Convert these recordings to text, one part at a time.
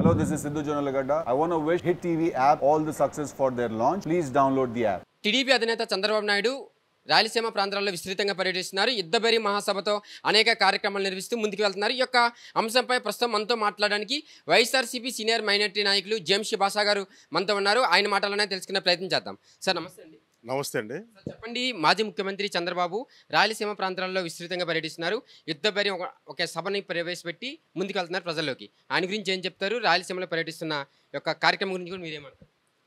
Hello, this is Sidhu Jonalagada. I want to wish Hit TV app all the success for their launch. Please download the app. TDP అధినేత చంద్రబాబు నాయుడు రాయలసీమ ప్రాంతాల్లో విస్తృతంగా పర్యటిస్తున్నారు యుద్ధబేరి మహాసభతో అనేక కార్యక్రమాలు నిర్వహిస్తూ ముందుకు వెళ్తున్నారు ఈ యొక్క అంశంపై ప్రస్తుతం మనతో మాట్లాడడానికి వైఎస్ఆర్సీపీ సీనియర్ మైనార్టీ నాయకులు జేమ్స్ బాసా గారు మనతో ఉన్నారు ఆయన మాటలోనే తెలుసుకునే ప్రయత్నం చేద్దాం సార్ నమస్తే అండి నమస్తే అండి సార్ చెప్పండి మాజీ ముఖ్యమంత్రి చంద్రబాబు రాయలసీమ ప్రాంతాల్లో విస్తృతంగా పర్యటిస్తున్నారు యుద్ధబేరి ఒక ఒక సభని ప్రవేశపెట్టి ముందుకు వెళ్తున్నారు ప్రజల్లోకి ఆయన గురించి ఏం చెప్తారు రాయలసీమలో పర్యటిస్తున్న యొక్క కార్యక్రమం గురించి కూడా మీరేమంటారు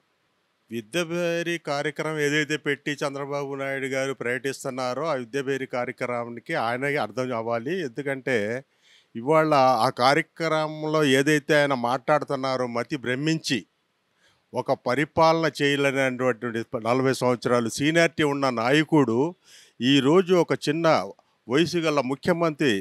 విద్యాభేరి కార్యక్రమం ఏదైతే పెట్టి చంద్రబాబు నాయుడు గారు పర్యటిస్తున్నారో ఆ విద్యాభేరి కార్యక్రమానికి ఆయనకి అర్థం అవ్వాలి ఎందుకంటే ఇవాళ ఆ కార్యక్రమంలో ఏదైతే ఆయన మాట్లాడుతున్నారో మతి భ్రమించి ఒక పరిపాలన చేయలేనటువంటి నలభై సంవత్సరాలు సీనియారిటీ ఉన్న నాయకుడు ఈరోజు ఒక చిన్న వయసు గల ముఖ్యమంత్రి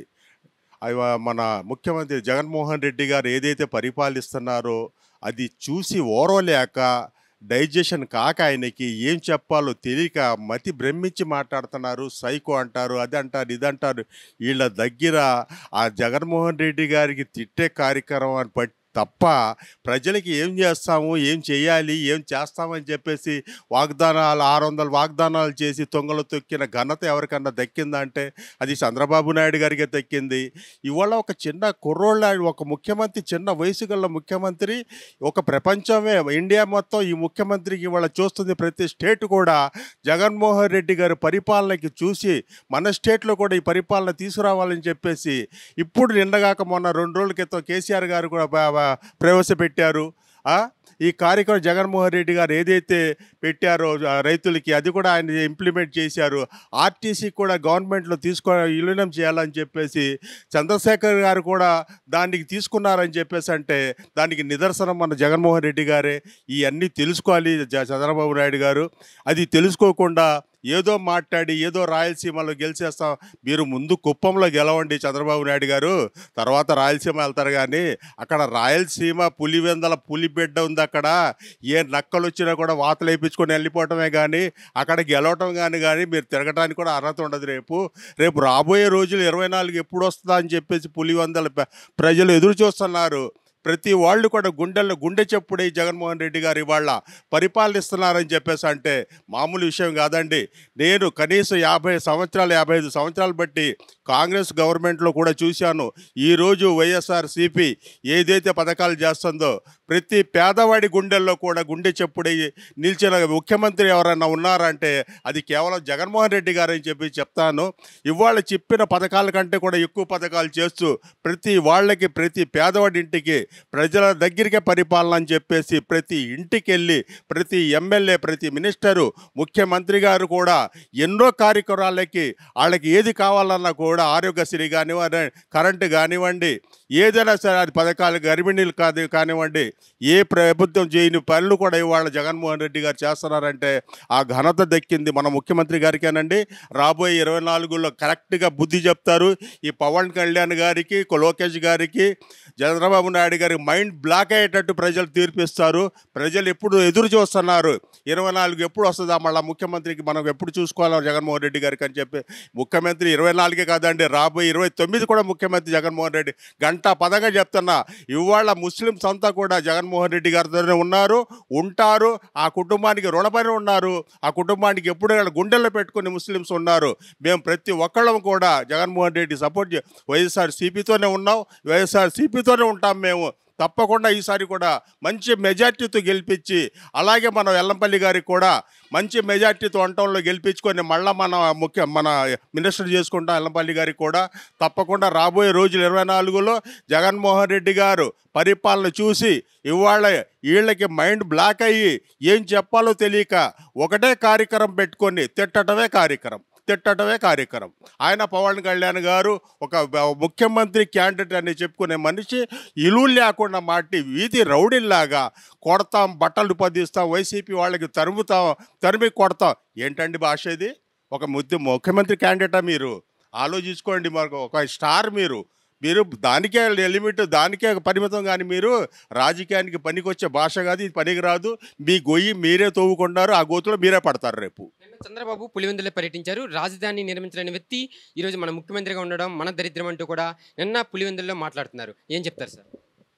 అవ- మన ముఖ్యమంత్రి జగన్మోహన్ రెడ్డి గారు ఏదైతే పరిపాలిస్తున్నారో అది చూసి ఓరవలేక డైజెషన్ కాక ఆయనకి ఏం చెప్పాలో తెలియక మతి భ్రమించి మాట్లాడుతున్నారు సైకో అంటారు అది అంటారు ఇది అంటారు వీళ్ళ దగ్గర ఆ జగన్మోహన్ రెడ్డి గారికి తిట్టే కార్యక్రమం పట్టి తప్ప ప్రజలకి ఏం చేస్తాము ఏం చేయాలి ఏం చేస్తామని చెప్పేసి వాగ్దానాలు ఆరు వందల వాగ్దానాలు చేసి తొంగలు తొక్కిన ఘనత ఎవరికన్నా దక్కిందంటే అది చంద్రబాబు నాయుడు గారికి దక్కింది ఇవాళ ఒక చిన్న కుర్రోళ్ళ ఒక ముఖ్యమంత్రి చిన్న వయసు గల ముఖ్యమంత్రి ఒక ప్రపంచమే ఇండియా మొత్తం ఈ ముఖ్యమంత్రికి ఇవాళ చూస్తుంది ప్రతి స్టేట్ కూడా జగన్మోహన్ రెడ్డి గారి పరిపాలనకి చూసి మన స్టేట్లో కూడా ఈ పరిపాలన తీసుకురావాలని చెప్పేసి ఇప్పుడు నిన్నగాక మొన్న రెండు రోజుల క్రితం కేసీఆర్ గారు కూడా బా- బా- ప్రవేశపెట్టారు ఆ? ఈ కార్యక్రమం జగన్మోహన్ రెడ్డి గారు ఏదైతే పెట్టారో ఆ, రైతులకి అది కూడా ఆయన ఇంప్లిమెంట్ చేశారు ఆర్టీసీ కూడా గవర్నమెంట్లో తీసుకో విలీనం చేయాలని చెప్పేసి చంద్రశేఖర్ గారు కూడా దానికి తీసుకున్నారని చెప్పేసి అంటే దానికి నిదర్శనం మన జగన్మోహన్ రెడ్డి గారే ఇవన్నీ తెలుసుకోవాలి జ- చంద్రబాబు నాయుడు గారు అది తెలుసుకోకుండా ఏదో మాట్లాడి ఏదో రాయలసీమలో గెలిచేస్తాం మీరు ముందు కుప్పంలో గెలవండి చంద్రబాబు నాయుడు గారు తర్వాత రాయలసీమ వెళ్తారు కానీ అక్కడ రాయలసీమ పులివెందల పులిబిడ్డ ఉంది అక్కడ ఏ నక్కలు వచ్చినా కూడా వాతలు వేయించుకొని వెళ్ళిపోవటమే కానీ అక్కడ గెలవటం కానీ కానీ మీరు తిరగటానికి కూడా అర్హత ఉండదు రేపు రేపు రాబోయే రోజులు ఇరవై నాలుగు ఎప్పుడు వస్తుందా అని చెప్పేసి పులివెందల ప్ర- ప్రజలు ఎదురు చూస్తున్నారు ప్రతి వాళ్ళు కూడా గుండెల్లో గుండె చెప్పుడే జగన్మోహన్ రెడ్డి గారు ఇవాళ పరిపాలనిస్తున్నారని చెప్పేసి అంటే మామూలు విషయం కాదండి నేను కనీసం యాభై సంవత్సరాలు యాభై ఐదు సంవత్సరాలు బట్టి కాంగ్రెస్ గవర్నమెంట్లో కూడా చూశాను ఈరోజు వైఎస్ఆర్ సిపి ఏదైతే పథకాలు చేస్తుందో ప్రతి పేదవాడి గుండెల్లో కూడా గుండె చెప్పుడై నిలిచిన ముఖ్యమంత్రి ఎవరైనా ఉన్నారంటే అది కేవలం జగన్మోహన్ రెడ్డి గారు అని చెప్పి చెప్తాను ఇవాళ చెప్పిన పథకాల కంటే కూడా ఎక్కువ పథకాలు చేస్తూ ప్రతి వాళ్ళకి ప్రతి పేదవాడి ఇంటికి ప్రజల దగ్గరికే పరిపాలన అని చెప్పేసి ప్రతి ఇంటికి వెళ్ళి ప్రతి ఎమ్మెల్యే ప్రతి మినిస్టరు ముఖ్యమంత్రి గారు కూడా ఎన్నో కార్యక్రమాలకి వాళ్ళకి ఏది కావాలన్నా కూడా ఆరోగ్యశ్రీ కానివ్వండి కరెంటు కానివ్వండి ఏదైనా సరే అది పథకాలు గర్భిణీలు కాదు కానివ్వండి ఏ ప్రభుత్వం చేయని పనులు కూడా ఇవాళ జగన్మోహన్ రెడ్డి గారు చేస్తున్నారంటే ఆ ఘనత దక్కింది మన ముఖ్యమంత్రి గారికేనండి రాబోయే ఇరవై నాలుగులో కరెక్ట్గా బుద్ధి చెప్తారు ఈ పవన్ కళ్యాణ్ గారికి లోకేష్ గారికి చంద్రబాబు నాయుడు గారికి మైండ్ బ్లాక్ అయ్యేటట్టు ప్రజలు తీర్పిస్తారు ప్రజలు ఎప్పుడు ఎదురు చూస్తున్నారు ఇరవై నాలుగు ఎప్పుడు వస్తుందా మళ్ళీ ముఖ్యమంత్రికి మనం ఎప్పుడు చూసుకోవాలి జగన్మోహన్ రెడ్డి గారికి అని చెప్పి ముఖ్యమంత్రి ఇరవై నాలుగే కాదండి రాబోయే ఇరవై తొమ్మిది కూడా ముఖ్యమంత్రి జగన్మోహన్ రెడ్డి గంట పదంగా చెప్తున్నా ఇవాళ ముస్లిమ్స్ అంతా కూడా జగన్మోహన్ రెడ్డి గారితోనే ఉన్నారు ఉంటారు ఆ కుటుంబానికి రుణపడి ఉన్నారు ఆ కుటుంబానికి ఎప్పుడు కూడా గుండెల్లో పెట్టుకుని ముస్లిమ్స్ ఉన్నారు మేము ప్రతి ఒక్కళ్ళం కూడా జగన్మోహన్ రెడ్డి సపోర్ట్ చే వైఎస్ఆర్ సిపితోనే ఉన్నాం వైఎస్ఆర్ సిపితోనే ఉంటాం మేము తప్పకుండా ఈసారి కూడా మంచి మెజార్టీతో గెలిపించి అలాగే మన వెల్లంపల్లి గారికి కూడా మంచి మెజార్టీతో వంటంలో గెలిపించుకొని మళ్ళీ మన ముఖ్య మన మినిస్టర్ చేసుకుంటాం వెల్లంపల్లి గారికి కూడా తప్పకుండా రాబోయే రోజులు ఇరవై నాలుగులో జగన్మోహన్ రెడ్డి గారు పరిపాలన చూసి ఇవాళ వీళ్ళకి మైండ్ బ్లాక్ అయ్యి ఏం చెప్పాలో తెలియక ఒకటే కార్యక్రమం పెట్టుకొని తిట్టడమే కార్యక్రమం తిట్టడమే కార్యక్రమం ఆయన పవన్ కళ్యాణ్ గారు ఒక బ- ముఖ్యమంత్రి క్యాండిడేట్ అని చెప్పుకునే మనిషి ఇలువ లేకుండా మాటి వీధి రౌడీల్లాగా కొడతాం బట్టలు పదిస్తాం వైసీపీ వాళ్ళకి తరుముతాం తరిమి కొడతాం ఏంటండి భాష ఇది ఒక ముద్దు ముఖ్యమంత్రి క్యాండిడేటా మీరు ఆలోచించుకోండి మాకు ఒక స్టార్ మీరు మీరు దానికే లిమిట్ దానికే పరిమితం కానీ మీరు రాజకీయానికి పనికొచ్చే భాష కాదు ఇది పనికి రాదు మీ గొయ్యి మీరే తవ్వుకుంటారు ఆ గోతులో మీరే పడతారు రేపు నిన్న చంద్రబాబు పులివెందులో పర్యటించారు రాజధాని నిర్మించలేని వ్యక్తి ఈరోజు మన ముఖ్యమంత్రిగా ఉండడం మన దరిద్రం అంటూ కూడా నిన్న పులివెందుల్లో మాట్లాడుతున్నారు ఏం చెప్తారు సార్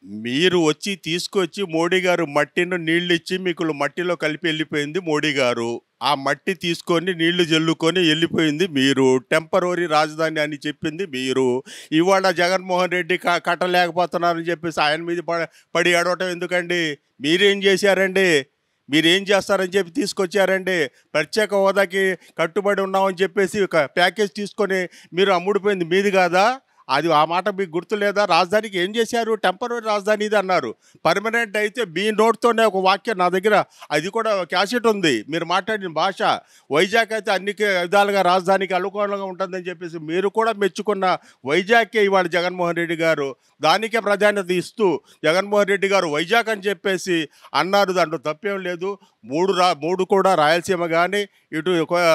మీరు వచ్చి తీసుకొచ్చి మోడీ గారు మట్టిని నీళ్ళు ఇచ్చి మీకు మట్టిలో కలిపి వెళ్ళిపోయింది మోడీ గారు ఆ మట్టి తీసుకొని నీళ్లు జల్లుకొని వెళ్ళిపోయింది మీరు టెంపరరీ రాజధాని అని చెప్పింది మీరు ఇవాళ జగన్మోహన్ రెడ్డి క- కట్టలేకపోతున్నారని చెప్పేసి ఆయన మీద ప- పడి అడవటం ఎందుకండి మీరేం చేశారండి మీరేం చేస్తారని చెప్పి తీసుకొచ్చారండి ప్రత్యేక హోదాకి కట్టుబడి ఉన్నామని చెప్పేసి ఒక ప్యాకేజ్ తీసుకొని మీరు అమ్ముడిపోయింది మీది కాదా అది ఆ మాట మీకు గుర్తు లేదా రాజధానికి ఏం చేశారు టెంపరీ రాజధాని ఇది అన్నారు పర్మనెంట్ అయితే మీ నోట్తోనే ఒక వాక్యం నా దగ్గర అది కూడా క్యాసెట్ ఉంది మీరు మాట్లాడిన భాష వైజాగ్ అయితే అన్ని విధాలుగా రాజధానికి అనుకూలంగా ఉంటుందని చెప్పేసి మీరు కూడా మెచ్చుకున్న వైజాగ్కే ఇవాళ జగన్మోహన్ రెడ్డి గారు దానికే ప్రాధాన్యత ఇస్తూ జగన్మోహన్ రెడ్డి గారు వైజాగ్ అని చెప్పేసి అన్నారు దాంట్లో తప్పేం లేదు మూడు రా మూడు కూడా రాయలసీమ కానీ ఇటు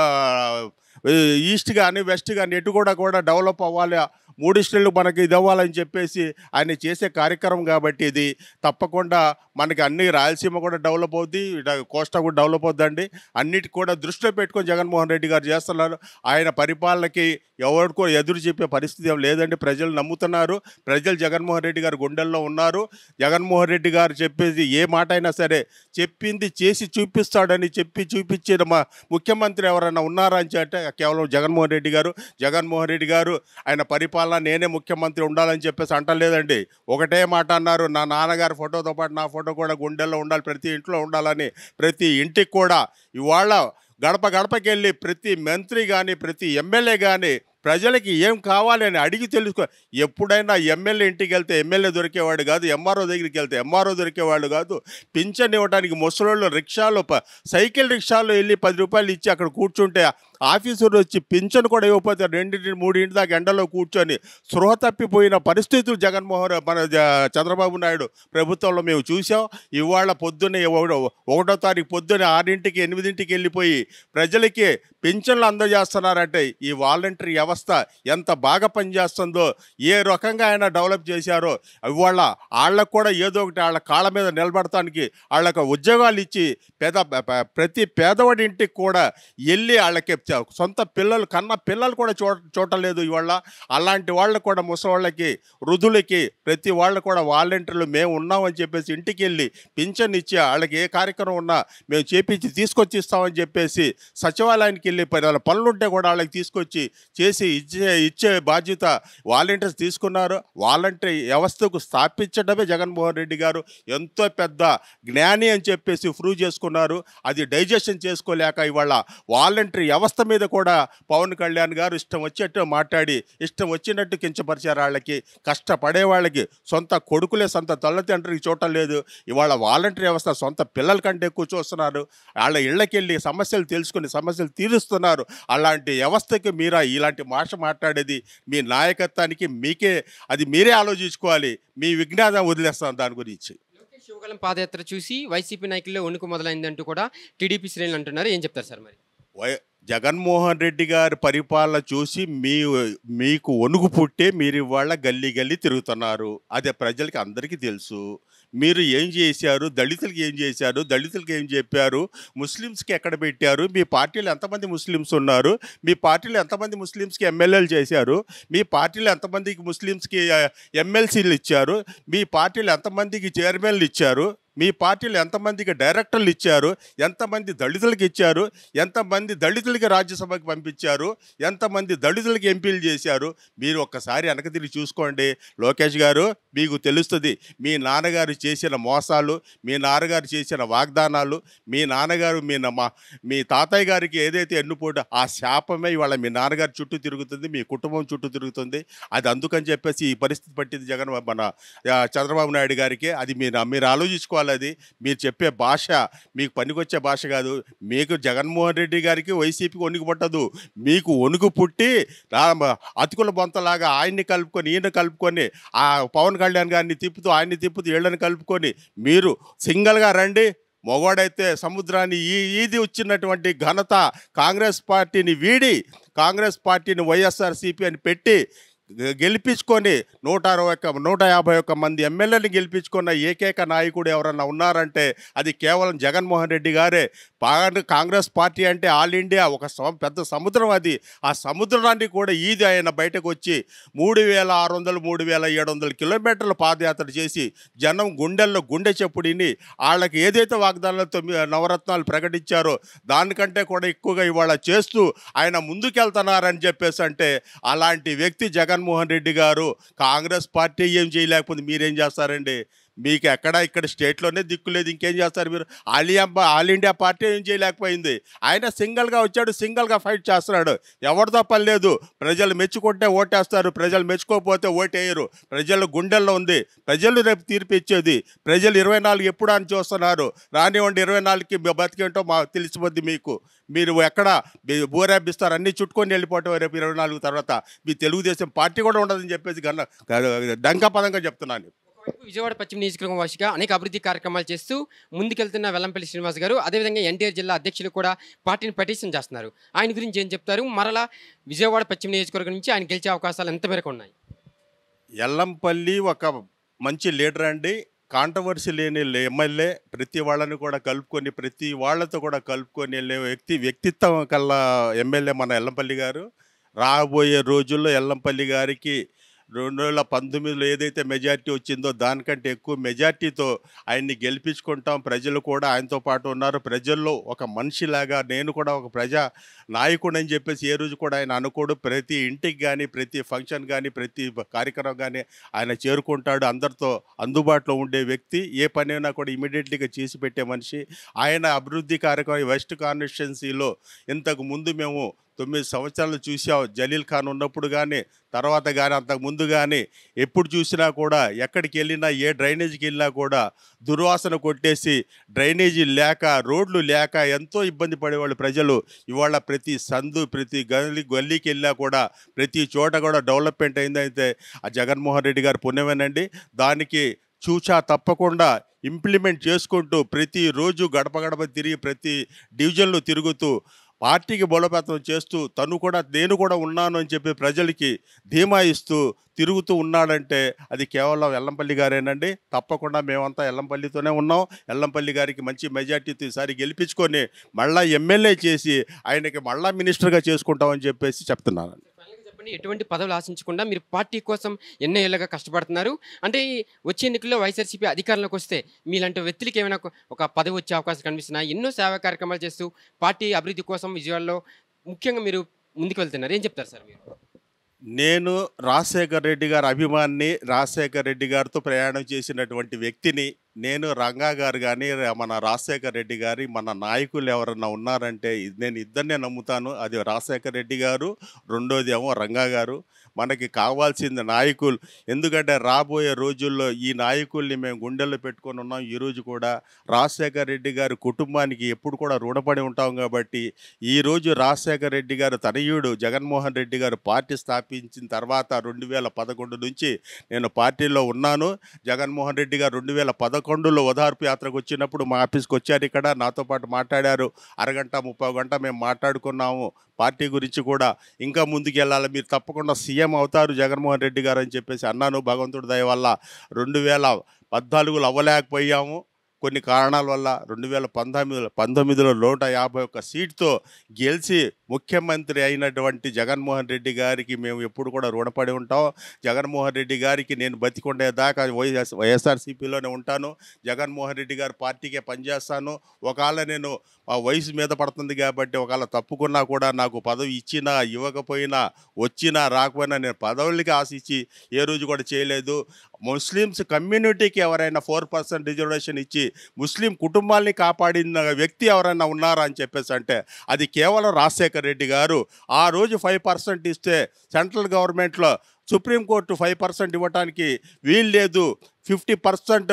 ఒక- ఈస్ట్ కానీ వెస్ట్ కానీ ఎటు కూడా కూడా డెవలప్ అవ్వాలి మూడు స్టేట్లు మనకి ఇది అవ్వాలని చెప్పేసి ఆయన చేసే కార్యక్రమం కాబట్టి ఇది తప్పకుండా మనకి అన్ని రాయలసీమ కూడా డెవలప్ అవుద్ది ఇట కోస్టా కూడా డెవలప్ అవుద్దండి అన్నిటి కూడా దృష్టిలో పెట్టుకొని జగన్మోహన్ రెడ్డి గారు చేస్తున్నారు ఆయన పరిపాలనకి ఎవరికో ఎదురు చెప్పే పరిస్థితి ఏం లేదండి ప్రజలు నమ్ముతున్నారు ప్రజలు జగన్మోహన్ రెడ్డి గారు గుండెల్లో ఉన్నారు జగన్మోహన్ రెడ్డి గారు చెప్పేది ఏ మాట అయినా సరే చెప్పింది చేసి చూపిస్తాడని చెప్పి చూపించిన మా ముఖ్యమంత్రి ఎవరైనా ఉన్నారా అని అంటే కేవలం జగన్మోహన్ రెడ్డి గారు జగన్మోహన్ రెడ్డి గారు ఆయన పరిపాలన నేనే ముఖ్యమంత్రి ఉండాలని చెప్పేసి అంటలేదండి ఒకటే మాట అన్నారు నా నాన్నగారి ఫోటోతో పాటు నా ఫోటో కూడా గుండెల్లో ఉండాలి ప్రతి ఇంట్లో ఉండాలని ప్రతి ఇంటికి కూడా ఇవాళ గడప గడపకి వెళ్ళి ప్రతి మంత్రి కానీ ప్రతి ఎమ్మెల్యే కానీ ప్రజలకి ఏం కావాలి అని అడిగి తెలుసుకో ఎప్పుడైనా ఎమ్మెల్యే ఇంటికి వెళ్తే ఎమ్మెల్యే దొరికేవాడు కాదు ఎంఆర్ఓ దగ్గరికి వెళ్తే ఎంఆర్ఓ దొరికేవాడు కాదు పింఛన్ ఇవ్వడానికి ముసలోళ్ళు రిక్షాలో ప- సైకిల్ రిక్షాలో వెళ్ళి పది రూపాయలు ఇచ్చి అక్కడ కూర్చుంటే ఆఫీసర్ వచ్చి పింఛన్ కూడా ఇవ్వకపోతే రెండింటి మూడింటి దాకా ఎండలో కూర్చొని స్పృహ తప్పిపోయిన పరిస్థితులు జగన్మోహన్ మన జ- చంద్రబాబు నాయుడు ప్రభుత్వంలో మేము చూసాం ఇవాళ పొద్దున్నే ఒకటో ఒకటో తారీఖు పొద్దున్నే ఆరింటికి ఎనిమిదింటికి వెళ్ళిపోయి ప్రజలకి పింఛన్లు అందజేస్తున్నారంటే ఈ వాలంటరీ వ్యవస్థ ఎంత బాగా పనిచేస్తుందో ఏ రకంగా ఆయన డెవలప్ చేశారో ఇవాళ వాళ్ళకు కూడా ఏదో ఒకటి వాళ్ళ కాళ్ళ మీద నిలబడటానికి వాళ్ళకి ఉద్యోగాలు ఇచ్చి పేద ప- ప- ప్రతి పేదవాడి ఇంటికి కూడా వెళ్ళి వాళ్ళకి చ- సొంత పిల్లలు కన్న పిల్లలు కూడా చూ చూడలేదు ఇవాళ అలాంటి వాళ్ళకు కూడా ముసవాళ్ళకి వృద్ధులకి ప్రతి వాళ్ళు కూడా వాలంటీర్లు మేము ఉన్నామని చెప్పేసి ఇంటికి వెళ్ళి పింఛన్ ఇచ్చి వాళ్ళకి ఏ కార్యక్రమం ఉన్నా మేము చేపించి తీసుకొచ్చి ఇస్తామని చెప్పేసి సచివాలయానికి వెళ్ళి ప- వాళ్ళ పనులుంటే కూడా వాళ్ళకి తీసుకొచ్చి చేసి ఇచ్చే ఇచ్చే బాధ్యత వాలంటీర్స్ తీసుకున్నారు వాలంటరీ వ్యవస్థకు స్థాపించడమే జగన్మోహన్ రెడ్డి గారు ఎంతో పెద్ద జ్ఞాని అని చెప్పేసి ప్రూవ్ చేసుకున్నారు అది డైజెషన్ చేసుకోలేక ఇవాళ వాలంటరీ వ్యవస్థ మీద కూడా పవన్ కళ్యాణ్ గారు ఇష్టం వచ్చేట్టు మాట్లాడి ఇష్టం వచ్చినట్టు కించపరిచారు వాళ్ళకి కష్టపడే వాళ్ళకి సొంత కొడుకులే సొంత తల్లిదండ్రులకి చూడటం లేదు ఇవాళ వాలంటరీ వ్యవస్థ సొంత పిల్లల కంటే ఎక్కువ చూస్తున్నారు వాళ్ళ ఇళ్ళకెళ్ళి సమస్యలు తెలుసుకుని సమస్యలు తీరుస్తున్నారు అలాంటి వ్యవస్థకి మీరా ఇలాంటి భాష మాట్లాడేది మీ నాయకత్వానికి మీకే అది మీరే ఆలోచించుకోవాలి మీ విజ్ఞానం వదిలేస్తాను దాని గురించి లోకేష్ శివగలం పాదయాత్ర చూసి వైసీపీ నాయకుల్లో వణుకు మొదలైందంటూ కూడా టీడీపీ శ్రేణులు అంటున్నారు ఏం చెప్తారు సార్ మరి వై జగన్మోహన్ రెడ్డి గారి పరిపాలన చూసి మీ మీకు వణుకు పుట్టే మీరు ఇవాళ గల్లీ గల్లీ తిరుగుతున్నారు అదే ప్రజలకి అందరికీ తెలుసు మీరు ఏం చేశారు దళితులకి ఏం చేశారు దళితులకి ఏం చెప్పారు ముస్లిమ్స్కి ఎక్కడ పెట్టారు మీ పార్టీలో ఎంతమంది ముస్లిమ్స్ ఉన్నారు మీ పార్టీలో ఎంతమంది ముస్లిమ్స్కి ఎమ్మెల్యేలు చేశారు మీ పార్టీలో ఎంతమందికి ముస్లిమ్స్కి ఎమ్మెల్సీలు ఇచ్చారు మీ పార్టీలో ఎంతమందికి చైర్మన్లు ఇచ్చారు మీ పార్టీలో ఎంతమందికి డైరెక్టర్లు ఇచ్చారు ఎంతమంది దళితులకు ఇచ్చారు ఎంతమంది దళితులకి రాజ్యసభకి పంపించారు ఎంతమంది దళితులకి ఎంపీలు చేశారు మీరు ఒక్కసారి వెనక తిరిగి చూసుకోండి లోకేష్ గారు మీకు తెలుస్తుంది మీ నాన్నగారు చేసిన మోసాలు మీ నాన్నగారు చేసిన వాగ్దానాలు మీ నాన్నగారు మీ నమ్మ మీ తాతయ్య గారికి ఏదైతే ఎన్నుపోటో ఆ శాపమే ఇవాళ మీ నాన్నగారు చుట్టూ తిరుగుతుంది మీ కుటుంబం చుట్టూ తిరుగుతుంది అది అందుకని చెప్పేసి ఈ పరిస్థితి పట్టింది జగన్ మన ఆ, చంద్రబాబు నాయుడు గారికి అది మీరు మీరు ఆలోచించుకోవాలి అది మీరు చెప్పే భాష మీకు పనికొచ్చే భాష కాదు మీకు జగన్మోహన్ రెడ్డి గారికి వైసీపీకి వణుకు పుట్టదు మీకు వణుకు పుట్టి రా- అతుకుల బొంతలాగా ఆయన్ని కలుపుకొని ఈయన కలుపుకొని ఆ పవన్ కళ్యాణ్ గారిని తిప్పుతూ ఆయన్ని తిప్పుతూ వీళ్ళని కలుపుకొని మీరు సింగల్గా రండి మొగోడైతే సముద్రాన్ని ఈ ఈది వచ్చినటువంటి ఘనత కాంగ్రెస్ పార్టీని వీడి కాంగ్రెస్ పార్టీని వైఎస్ఆర్సీపీ అని పెట్టి గె- గెలిపించుకొని నూట అరవై ఒక్క నూట యాభై ఒక్క మంది ఎమ్మెల్యేని గెలిపించుకున్న ఏకైక నాయకుడు ఎవరన్నా ఉన్నారంటే అది కేవలం జగన్మోహన్ రెడ్డి గారే పా- కాంగ్రెస్ పార్టీ అంటే ఆల్ ఇండియా ఒక సమ- పెద్ద సముద్రం అది ఆ సముద్రాన్ని కూడా ఈది ఆయన బయటకు వచ్చి మూడు వేల ఆరు వందలు మూడు వేల ఏడు వందల కిలోమీటర్ల పాదయాత్ర చేసి జనం గుండెల్లో గుండె చెప్పుడిని వాళ్ళకి ఏదైతే వాగ్దానాలు తొమ్మిది నవరత్నాలు ప్రకటించారో దానికంటే కూడా ఎక్కువగా ఇవాళ చేస్తూ ఆయన ముందుకెళ్తున్నారని చెప్పేసి అంటే అలాంటి వ్యక్తి జగన్మోహన్ రెడ్డి గారు కాంగ్రెస్ పార్టీ ఏం చేయలేకపోతే మీరేం చేస్తారండి మీకు ఎక్కడ ఇక్కడ స్టేట్లోనే దిక్కు లేదు ఇంకేం చేస్తారు మీరు all India all India party ఏం చేయలేకపోయింది ఆయన సింగిల్గా వచ్చాడు సింగిల్గా ఫైట్ చేస్తున్నాడు ఎవరితో పని లేదు ప్రజలు మెచ్చుకుంటే ఓటేస్తారు ప్రజలు మెచ్చుకోకపోతే ఓటేయరు ప్రజల గుండెల్లో ఉంది ప్రజలు రేపు తీర్పు ఇచ్చేది ప్రజలు ఇరవై నాలుగు ఎప్పుడు అని చూస్తున్నారు రానివ్వండి ఇరవై నాలుగుకి మీ బతికేంటో మాకు తెలిసిపోద్ది మీకు మీరు ఎక్కడ మీ- బోరేపిస్తారు అన్ని చుట్టుకొని వెళ్ళిపోవటం రేపు ఇరవై నాలుగు తర్వాత మీ తెలుగుదేశం పార్టీ కూడా ఉండదని చెప్పేసి గన్న డంకా పదంగా చెప్తున్నాను ఒకవైపు విజయవాడ పశ్చిమ నియోజకవర్గం వాసిగా అనేక అభివృద్ధి కార్యక్రమాలు చేస్తూ ముందుకెళ్తున్న వెల్లంపల్లి శ్రీనివాస్ గారు అదేవిధంగా ఎన్టీఆర్ జిల్లా అధ్యక్షులు కూడా పార్టీని పటిష్టం చేస్తున్నారు ఆయన గురించి ఏం చెప్తారు మరలా విజయవాడ పశ్చిమ నియోజకవర్గం నుంచి ఆయన గెలిచే అవకాశాలు ఎంత మేరకు ఉన్నాయి ఎల్లంపల్లి ఒక మంచి లీడర్ అండి కాంట్రవర్సీ లేని లే- ఎమ్మెల్యే ప్రతి వాళ్ళని కూడా కలుపుకొని ప్రతి వాళ్ళతో కూడా కలుపుకొని వెళ్ళే వ్యక్తి వ్యక్తిత్వం కల్లా ఎమ్మెల్యే మన ఎల్లంపల్లి గారు రాబోయే రోజుల్లో ఎల్లంపల్లి గారికి రెండు వేల పంతొమ్మిదిలో ఏదైతే మెజార్టీ వచ్చిందో దానికంటే ఎక్కువ మెజార్టీతో ఆయన్ని గెలిపించుకుంటాం ప్రజలు కూడా ఆయనతో పాటు ఉన్నారు ప్రజల్లో ఒక మనిషిలాగా నేను కూడా ఒక ప్రజా నాయకుడు అని చెప్పేసి ఏ రోజు కూడా ఆయన అనుకోడు ప్రతి ఇంటికి కానీ ప్రతి ఫంక్షన్ కానీ ప్రతి కార్యక్రమం కానీ ఆయన చేరుకుంటాడు అందరితో అందుబాటులో ఉండే వ్యక్తి ఏ పనైనా కూడా ఇమీడియట్లీగా చేసి పెట్టే మనిషి ఆయన అభివృద్ధి కార్యక్రమం వెస్ట్ కాన్స్టిట్యున్సీలో ఇంతకు ముందు మేము తొమ్మిది సంవత్సరాలు చూసాం జలీల్ ఖాన్ ఉన్నప్పుడు కానీ తర్వాత కానీ అంతకు ముందు కానీ ఎప్పుడు చూసినా కూడా ఎక్కడికి వెళ్ళినా ఏ డ్రైనేజీకి వెళ్ళినా కూడా దుర్వాసన కొట్టేసి డ్రైనేజీ లేక రోడ్లు లేక ఎంతో ఇబ్బంది పడేవాళ్ళు ప్రజలు ఇవాళ ప్రతి సందు ప్రతి గల్లీ గల్లీకి వెళ్ళినా కూడా ప్రతి చోట కూడా డెవలప్మెంట్ అయిందైతే ఆ జగన్మోహన్ రెడ్డి గారు పుణ్యమేనండి దానికి చూచా తప్పకుండా ఇంప్లిమెంట్ చేసుకుంటూ ప్రతిరోజు గడప గడప తిరిగి ప్రతి డివిజన్లో తిరుగుతూ పార్టీకి బలోపేతం చేస్తూ తను కూడా నేను కూడా ఉన్నాను అని చెప్పి ప్రజలకి ధీమా ఇస్తూ తిరుగుతూ ఉన్నాడంటే అది కేవలం ఎల్లంపల్లి గారేనండి తప్పకుండా మేమంతా ఎల్లంపల్లితోనే ఉన్నాం ఎల్లంపల్లి గారికి మంచి మెజార్టీతో ఈసారి గెలిపించుకొని మళ్ళా ఎమ్మెల్యే చేసి ఆయనకి మళ్ళా మినిస్టర్గా చేసుకుంటామని చెప్పేసి చెప్తున్నాను ఫైనల్గా చెప్పండి ఎటువంటి పదవులు ఆశించకుండా మీరు పార్టీ కోసం ఎన్నో ఏళ్ళగా కష్టపడుతున్నారు అంటే ఈ వచ్చే ఎన్నికల్లో వైఎస్ఆర్సీపీ అధికారంలోకి వస్తే మీలాంటి వ్యక్తులకి ఏమైనా ఒక- ఒక పదవి వచ్చే అవకాశం కనిపిస్తున్నాయి ఎన్నో సేవా కార్యక్రమాలు చేస్తూ పార్టీ అభివృద్ధి కోసం విజయవాడలో ముఖ్యంగా మీరు ముందుకు వెళ్తున్నారు ఏం చెప్తారు సార్ మీరు నేను రాజశేఖర్ రెడ్డి గారి అభిమాన్ని రాజశేఖర్ రెడ్డి గారితో ప్రయాణం చేసినటువంటి వ్యక్తిని నేను రంగా గారు కానీ మన రాజశేఖర్ రెడ్డి గారి మన నాయకులు ఎవరన్నా ఉన్నారంటే ఇది నేను ఇద్దరినే నమ్ముతాను అది రాజశేఖర్ రెడ్డి గారు రెండోది ఏమో రంగా గారు మనకి కావాల్సింది నాయకులు ఎందుకంటే రాబోయే రోజుల్లో ఈ నాయకుల్ని మేము గుండెల్లో పెట్టుకొని ఉన్నాం ఈరోజు కూడా రాజశేఖర్ రెడ్డి గారి కుటుంబానికి ఎప్పుడు కూడా రుణపడి ఉంటాం కాబట్టి ఈరోజు రాజశేఖర్ రెడ్డి గారు తనయుడు జగన్మోహన్ రెడ్డి గారు పార్టీ స్థాపించిన తర్వాత రెండు వేల పదకొండు నుంచి నేను పార్టీలో ఉన్నాను జగన్మోహన్ రెడ్డి గారు రెండు వేల పదకొండులో ఓదార్పు యాత్రకు వచ్చినప్పుడు మా ఆఫీస్కి వచ్చారు ఇక్కడ నాతో పాటు మాట్లాడారు అరగంట ముప్పై గంట మేము మాట్లాడుకున్నాము పార్టీ గురించి కూడా ఇంకా ముందుకు వెళ్ళాలి మీరు తప్పకుండా సీఎం అవుతారు జగన్మోహన్ రెడ్డి గారు అని చెప్పేసి అన్నాను భగవంతుడి దయ వల్ల రెండు వేల పద్నాలుగులో అవ్వలేకపోయాము కొన్ని కారణాల వల్ల రెండు వేల పంతొమ్మిదిలో పంతొమ్మిదిలో నూట యాభై ఒక్క సీట్తో గెలిచి ముఖ్యమంత్రి అయినటువంటి జగన్మోహన్ రెడ్డి గారికి మేము ఎప్పుడు కూడా రుణపడి ఉంటాం జగన్మోహన్ రెడ్డి గారికి నేను బతికుండే దాకా వైఎస్ వైఎస్ఆర్సీపీలోనే ఉంటాను జగన్మోహన్ రెడ్డి గారి పార్టీకే పనిచేస్తాను ఒకవేళ నేను ఆ వయసు మీద పడుతుంది కాబట్టి ఒకవేళ తప్పుకున్నా కూడా నాకు పదవి ఇచ్చినా ఇవ్వకపోయినా వచ్చినా రాకపోయినా నేను పదవులకి ఆశించి ఏ రోజు కూడా చేయలేదు ముస్లిమ్స్ కమ్యూనిటీకి ఎవరైనా ఫోర్ పర్సెంట్ రిజర్వేషన్ ఇచ్చి ముస్లిం కుటుంబాల్ని కాపాడిన వ్యక్తి ఎవరైనా ఉన్నారా అని చెప్పేసి అంటే అది కేవలం రాజశేఖర్ రెడ్డి గారు ఆ రోజు ఫైవ్ పర్సెంట్ ఇస్తే సెంట్రల్ గవర్నమెంట్లో సుప్రీంకోర్టు ఫైవ్ పర్సెంట్ ఇవ్వడానికి వీలు లేదు ఫిఫ్టీ పర్సెంట్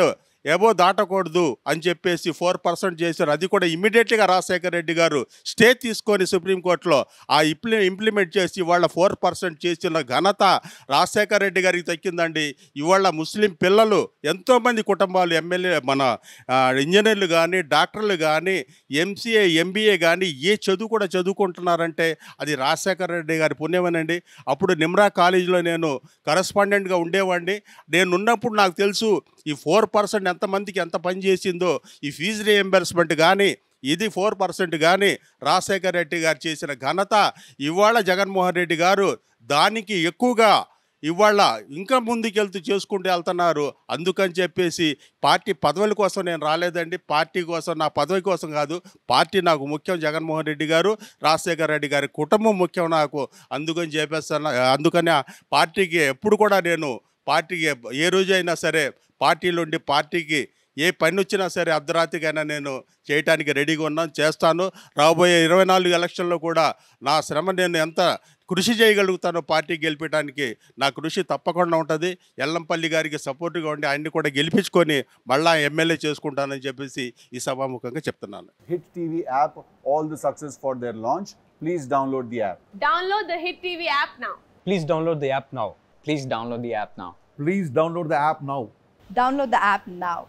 ఏవో దాటకూడదు అని చెప్పేసి ఫోర్ పర్సెంట్ చేశారు అది కూడా ఇమీడియట్గా రాజశేఖర రెడ్డి గారు స్టే తీసుకొని సుప్రీంకోర్టులో ఆ ఇంప్లి ఇంప్లిమెంట్ చేసి ఇవాళ ఫోర్ పర్సెంట్ చేసిన ఘనత రాజశేఖర రెడ్డి గారికి దక్కిందండి ఇవాళ ముస్లిం పిల్లలు ఎంతోమంది కుటుంబాలు ఎమ్మెల్యే మన ఆ, ఇంజనీర్లు కానీ డాక్టర్లు కానీ ఎంసీఏ ఎంబీఏ కానీ ఏ చదువు కూడా చదువుకుంటున్నారంటే అది రాజశేఖర రెడ్డి గారి పుణ్యమేనండి అప్పుడు నిమ్రా కాలేజీలో నేను కరస్పాండెంట్గా ఉండేవాడిని నేను ఉన్నప్పుడు నాకు తెలుసు ఈ ఫోర్ పర్సెంట్ ఎంతమందికి ఎంత పని చేసిందో ఈ ఫీజు రియంబర్స్మెంట్ కానీ ఇది ఫోర్ పర్సెంట్ కానీ రాజశేఖర రెడ్డి గారు చేసిన ఘనత ఇవాళ జగన్మోహన్ రెడ్డి గారు దానికి ఎక్కువగా ఇవాళ ఇంకా ముందుకెళ్తూ చేసుకుంటూ వెళ్తున్నారు అందుకని చెప్పేసి పార్టీ పదవుల కోసం నేను రాలేదండి పార్టీ కోసం నా పదవి కోసం కాదు పార్టీ నాకు ముఖ్యం జగన్మోహన్ రెడ్డి గారు రాజశేఖర రెడ్డి గారి కుటుంబం ముఖ్యం నాకు అందుకని చెప్పేస్తాను అందుకని ఆ పార్టీకి ఎప్పుడు కూడా నేను పార్టీకి ఏ రోజైనా సరే పార్టీలో ఉండి పార్టీకి ఏ పని వచ్చినా సరే అర్ధరాత్రికైనా నేను చేయటానికి రెడీగా ఉన్నాను చేస్తాను రాబోయే ఇరవై నాలుగు ఎలక్షన్లో కూడా నా శ్రమ నేను ఎంత కృషి చేయగలుగుతానో పార్టీ గెలిపించడానికి నా కృషి తప్పకుండా ఉంటుంది ఎల్లంపల్లి గారికి సపోర్ట్గా ఉండి ఆయన్ని కూడా గెలిపించుకొని మళ్ళా ఎమ్మెల్యే చేసుకుంటానని చెప్పేసి ఈ సభాముఖంగా చెప్తున్నాను Hit TV app, all the success for their launch. Please download the app. Download the Hit TV app now. Please download the app now. Please download the app now. Please download the app now. Download the app now.